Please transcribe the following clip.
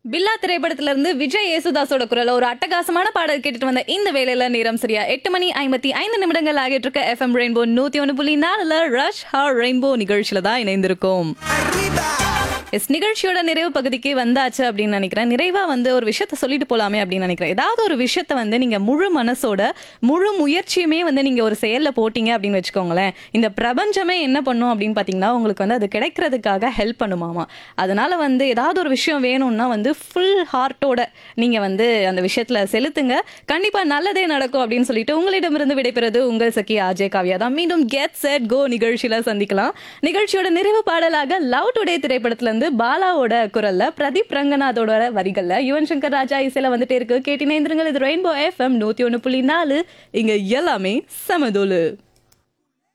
பில்லா திரைப்படத்துல இருந்து விஜய் யேசுதாஸோட குரல் ஒரு அட்டகாசமான பாடல் கேட்டுட்டு வந்த இந்த வேலையில நேரம் சரியா எட்டு மணி ஐம்பத்தி ஐந்து நிமிடங்கள் ஆகிட்டு இருக்க எஃப்எம் ரெயின்போ நூத்தி ஒன்று புள்ளி நாலுல ரஷ் ஹார் ரெயின்போ நிகழ்ச்சியில தான் இணைந்திருக்கோம் எஸ் நிகழ்ச்சியோட நிறைவு பகுதிக்கு வந்தாச்சு அப்படின்னு நினைக்கிறேன் நிறைவா வந்து ஒரு விஷயத்த சொல்லிட்டு போலாமே அப்படின்னு நினைக்கிறேன் ஏதாவது ஒரு விஷயத்த வந்து நீங்க முழு மனசோட முழு முயற்சியுமே வந்து நீங்க ஒரு செயல்ல போட்டீங்க அப்படின்னு வச்சுக்கோங்களேன் இந்த பிரபஞ்சமே என்ன பண்ணும் அப்படின்னு பாத்தீங்கன்னா உங்களுக்கு வந்து அது கிடைக்கிறதுக்காக ஹெல்ப் பண்ணுமாமா அதனால வந்து ஏதாவது ஒரு விஷயம் வேணும்னா வந்து ஃபுல் ஹார்ட்டோட நீங்க வந்து அந்த விஷயத்துல செலுத்துங்க கண்டிப்பா நல்லதே நடக்கும் அப்படின்னு சொல்லிட்டு உங்களிடமிருந்து விடைபெறுவது உங்கள் சகி அஜய் காவியா தான் மீண்டும் கெட் செட் கோ நிகழ்ச்சியில சந்திக்கலாம் நிகழ்ச்சியோட நிறைவு பாடலாக லவ் டுடே திரைப்படத்துல இருந்து பாலாவோட குரல்ல பிரதீப் ரங்கநாதோட வரிகள்ல யுவன் சங்கர் ராஜா இசையில வந்துட்டே இருக்கு கேட்டினேந்திரங்கள் இது ரெயின்போ எஃப்எம் நூத்தி ஒன்று புள்ளி நாலு இங்க எல்லாமே சமதோலு